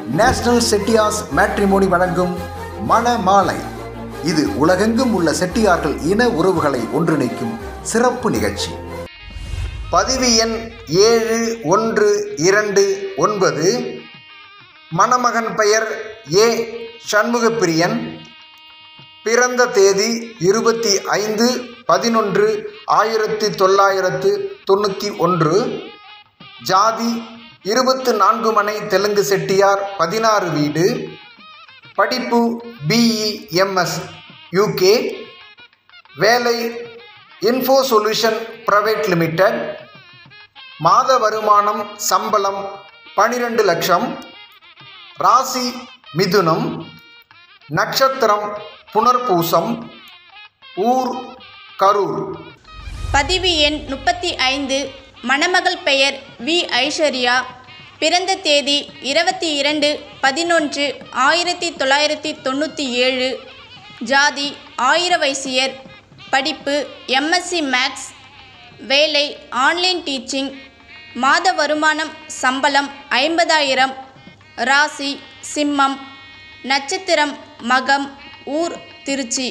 national செட்டியார்ஸ் matrimony வழங்கும் மணமாலை இது உலகெங்கும் உள்ள செட்டியார்கள் இன உறவுகளை ஒன்றிணைக்கும் சிறப்பு நிகழ்ச்சி பதிவு எண் ஏழு ஒன்று இரண்டு ஒன்பது மணமகன் பெயர் ஏ சண்முகப்பிரியன் பிறந்த தேதி இருபத்தி ஐந்து பதினொன்று ஆயிரத்தி தொள்ளாயிரத்து தொண்ணூற்றி ஒன்று ஜாதி இருபத்து நான்கு மனை தெலுங்கு செட்டியார் பதினாறு வீடு படிப்பு பிஇ எம்எஸ் யூகே வேலை இன்ஃபோ சொல்யூஷன் பிரைவேட் லிமிடெட் மாத வருமானம் சம்பளம் பனிரெண்டு லட்சம் ராசி மிதுனம் நட்சத்திரம் புனர்பூசம் ஊர் கரூர் பதிவு எண் முப்பத்தி ஐந்து மணமகள் பெயர் வி ஐஸ்வர்யா பிறந்த தேதி இருபத்தி இரண்டு பதினொன்று ஆயிரத்தி தொள்ளாயிரத்தி தொண்ணூற்றி ஏழு ஜாதி ஆயிர வைசியர் படிப்பு எம்எஸ்சி மேக்ஸ் வேலை ஆன்லைன் டீச்சிங் மாத வருமானம் சம்பளம் ஐம்பதாயிரம் ராசி சிம்மம் நட்சத்திரம் மகம் ஊர் திருச்சி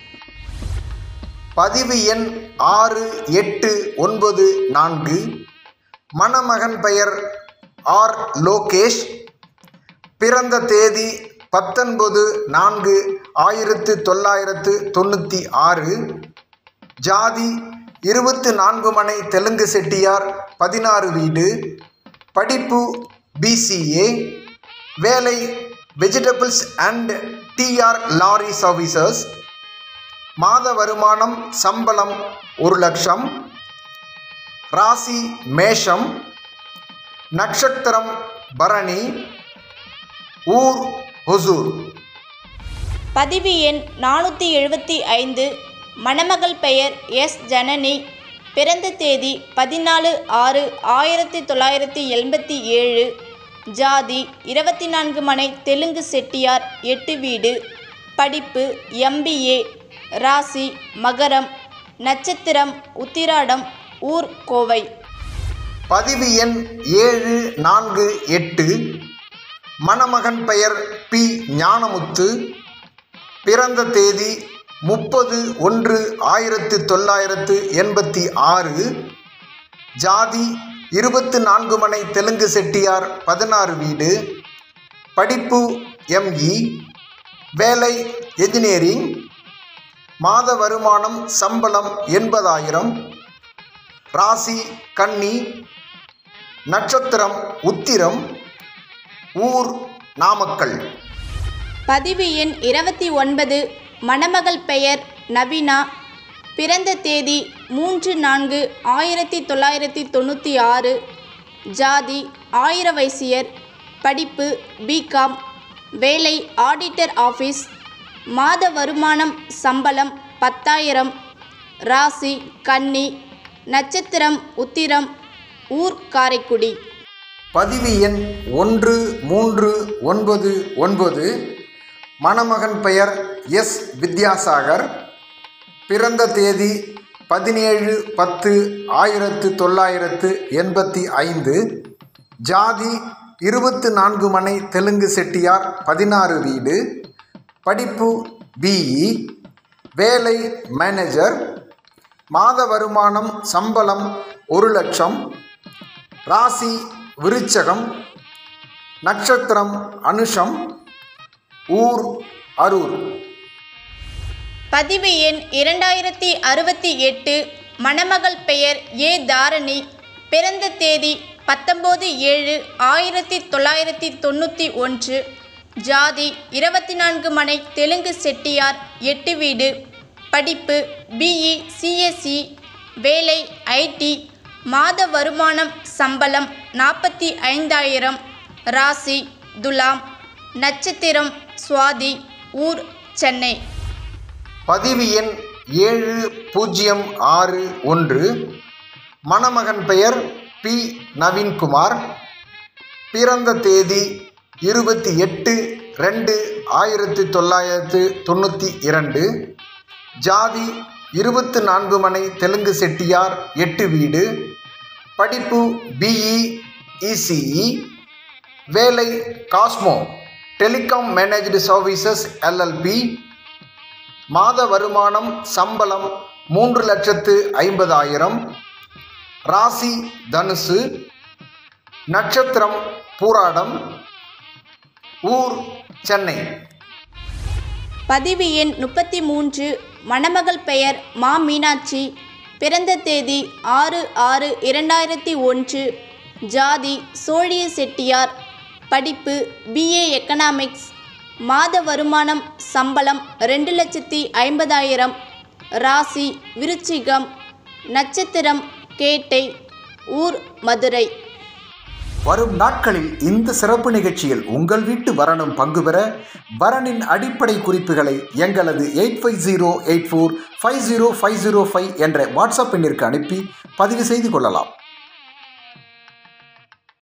பதிவு எண் ஆறு எட்டு ஒன்பது நான்கு மணமகன் பெயர் ஆர் லோகேஷ் பிறந்த தேதி பத்தொன்பது நான்கு ஆயிரத்து தொள்ளாயிரத்து தொண்ணூற்றி ஆறு ஜாதி இருபத்து நான்கு மனை தெலுங்கு செட்டியார் பதினாறு வீடு படிப்பு பிசிஏ வேலை vegetables and TR lorry services மாத வருமானம் சம்பளம் ஒரு லட்சம் ராசி மேஷம் நட்சத்திரம் பரணி ஊர் ஹொசூர் பதிவு எண் நானூற்றி எழுபத்தி ஐந்து மணமகள் பெயர் எஸ் ஜனனி பிறந்த தேதி பதினாலு ஆறு ஆயிரத்தி தொள்ளாயிரத்தி எண்பத்தி ஏழு ஜாதி இருபத்தி நான்கு மனை தெலுங்கு செட்டியார் எட்டு வீடு படிப்பு எம்பிஏ ராசி மகரம் நட்சத்திரம் உத்திராடம் ஊர் கோவை பதிவு எண் ஏழு நான்கு எட்டு மணமகன் பெயர் பி ஞானமுத்து பிறந்த தேதி முப்பது ஒன்று ஆயிரத்து தொள்ளாயிரத்து எண்பத்தி ஆறு ஜாதி இருபத்து நான்கு மனை தெலுங்கு செட்டியார் பதினாறு வீடு படிப்பு எம்இ வேலை என்ஜினியரிங் மாத வருமானம் சம்பளம் எண்பதாயிரம் ராசி கன்னி நட்சத்திரம் உத்திரம் ஊர் நாமக்கல் பதிவு எண் இருபத்தி ஒன்பது மணமகள் பெயர் நவீனா பிறந்த தேதி மூன்று நான்கு ஆயிரத்தி தொள்ளாயிரத்தி தொண்ணூற்றி ஆறு ஜாதி ஆயிர வைசியர் படிப்பு பிகாம் வேலை ஆடிட்டர் ஆஃபீஸ் மாத வருமானம் சம்பளம் பத்தாயிரம் ராசி கன்னி நட்சத்திரம் உத்திரம் ஊர் காரைக்குடி பதிவு எண் ஒன்று மூன்று ஒன்பது ஒன்பது மணமகன் பெயர் எஸ் வித்யாசாகர் பிறந்த தேதி பதினேழு பத்து ஆயிரத்து தொள்ளாயிரத்து எண்பத்தி ஐந்து ஜாதி இருபத்து நான்கு மனை தெலுங்கு செட்டியார் பதினாறு வீடு படிப்பு பிஇ வேலை மேனேஜர் மாத வருமானம் சம்பளம் ஒரு லட்சம் ராசி விருச்சகம் நட்சத்திரம் அனுஷம் ஊர் அரூர் பதிவு எண் இரண்டாயிரத்தி அறுபத்தி எட்டு மணமகள் பெயர் ஏ தாரணி பிறந்த தேதி பத்தொம்போது ஏழு ஆயிரத்தி தொள்ளாயிரத்தி தொண்ணூற்றி ஒன்று ஜாதி இருபத்தி நான்கு மனை தெலுங்கு செட்டியார் எட்டு வீடு படிப்பு பிஇ சிஎஸ்சி வேலை ஐடி மாத வருமானம் சம்பளம் நாற்பத்தி ஐந்தாயிரம் ராசி துலாம் நட்சத்திரம் சுவாதி ஊர் சென்னை பதிவு எண் ஏழு பூஜ்ஜியம் ஆறு ஒன்று மணமகன் பெயர் பி நவீன்குமார் பிறந்த தேதி இருபத்தி எட்டு ரெண்டு ஆயிரத்தி தொள்ளாயிரத்து தொண்ணூற்றி இரண்டு ஜாதி இருபத்து நான்கு மனை தெலுங்கு செட்டியார் எட்டு வீடு படிப்பு பிஇ இசிஇ வேலை Cosmo telecom managed services LLP மாத வருமானம் சம்பளம் மூன்று லட்சத்து ஐம்பதாயிரம் ராசி தனுசு நட்சத்திரம் பூராடம் ஊர் சென்னை பதிவு எண் முப்பத்தி மூன்று மணமகள் பெயர் மா மீனாட்சி பிறந்த தேதி ஆறு ஆறு இரண்டாயிரத்தி ஒன்று ஜாதி சோழிய செட்டியார் படிப்பு பிஏ எக்கனாமிக்ஸ் மாத வருமானம் சம்பளம் ரெண்டு லட்சத்தி ஐம்பதாயிரம் ராசி விருச்சிகம் நட்சத்திரம் கேட்டை ஊர் மதுரை வரும் நாட்களில் இந்த சிறப்பு நிகழ்ச்சியில் உங்கள் வீட்டு வரனும் பங்கு பெற வரனின் அடிப்படை குறிப்புகளை எங்களது eight five zero eight four five zero five zero five என்ற வாட்ஸ்அப் எண்ணிற்கு அனுப்பி பதிவு செய்து கொள்ளலாம்